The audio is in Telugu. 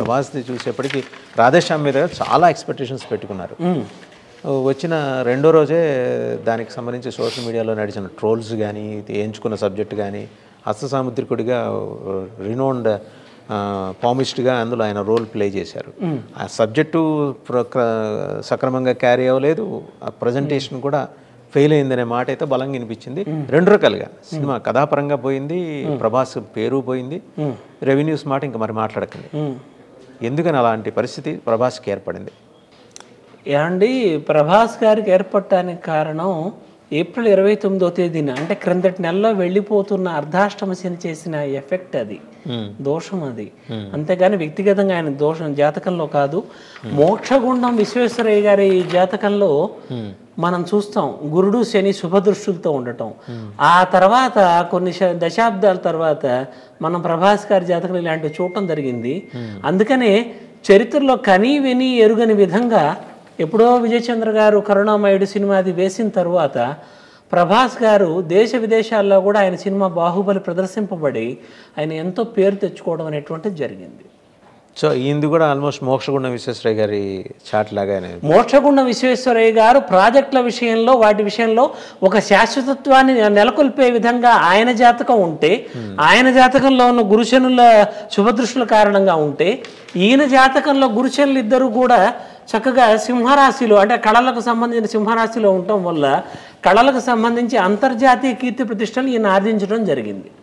ప్రభాస్ది చూసేప్పటికి రాధేశ్యామ్ మీద చాలా ఎక్స్పెక్టేషన్స్ పెట్టుకున్నారు వచ్చిన రెండో రోజే దానికి సంబంధించి సోషల్ మీడియాలో నడిచిన ట్రోల్స్ కానీ ఎంచుకున్న సబ్జెక్ట్ కానీ హస్త సాముద్రికుడిగా రినౌండ్ పామిస్ట్గా అందులో ఆయన రోల్ ప్లే చేశారు ఆ సబ్జెక్టు ప్రక- సక్రమంగా క్యారీ అవ్వలేదు ఆ ప్రజెంటేషన్ కూడా ఫెయిల్ అయిందనే మాట అయితే బలంగా వినిపించింది రెండు రకాలుగా సినిమా కథాపరంగా పోయింది ప్రభాస్ పేరు పోయింది రెవెన్యూస్ మాట ఇంకా మరి మాట్లాడకండి ఎందుకని అలాంటి పరిస్థితి ప్రభాస్కి ఏర్పడింది ఏమండి ప్రభాస్ గారికి ఏర్పడటానికి కారణం ఏప్రిల్ ఇరవై తొమ్మిదో తేదీన అంటే క్రిందటి నెలలో వెళ్ళిపోతున్న అర్ధాష్టమ శని చేసిన ఎఫెక్ట్ అది దోషం అది అంతేగాని వ్యక్తిగతంగా ఆయన దోషం జాతకంలో కాదు మోక్షగుండం విశ్వేశ్వరయ్య గారి జాతకంలో మనం చూస్తాం గురుడు శని శుభదృష్టులతో ఉండటం ఆ తర్వాత కొన్ని శ- దశాబ్దాల తర్వాత మనం ప్రభాస్ గారి జాతకంలో ఇలాంటివి చూడటం జరిగింది అందుకనే చరిత్రలో కని విని ఎరుగని విధంగా ఎప్పుడో విజయచంద్ర గారు కరుణామయుడు సినిమా అది వేసిన తరువాత ప్రభాస్ గారు దేశ విదేశాల్లో కూడా ఆయన సినిమా బాహుబలి ప్రదర్శింపబడి ఆయన ఎంతో పేరు తెచ్చుకోవడం అనేటువంటిది జరిగింది సో ఈయనది కూడా ఆల్మోస్ట్ మోక్షగుండం విశ్వేశ్వరయ్య గారి చాట్ లాగానే మోక్షగుండ విశ్వేశ్వరయ్య గారు ప్రాజెక్టుల విషయంలో వాటి విషయంలో ఒక శాశ్వతత్వాన్ని నెలకొల్పే విధంగా ఆయన జాతకం ఉంటే ఆయన జాతకంలో ఉన్న గురుశనుల శుభదృష్టుల కారణంగా ఉంటే ఈయన జాతకంలో గురుశనులు ఇద్దరు కూడా చక్కగా సింహరాశిలో అంటే కళలకు సంబంధించిన సింహరాశిలో ఉండటం వల్ల కళలకు సంబంధించి అంతర్జాతీయ కీర్తి ప్రతిష్టలు ఈయన ఆర్జించడం జరిగింది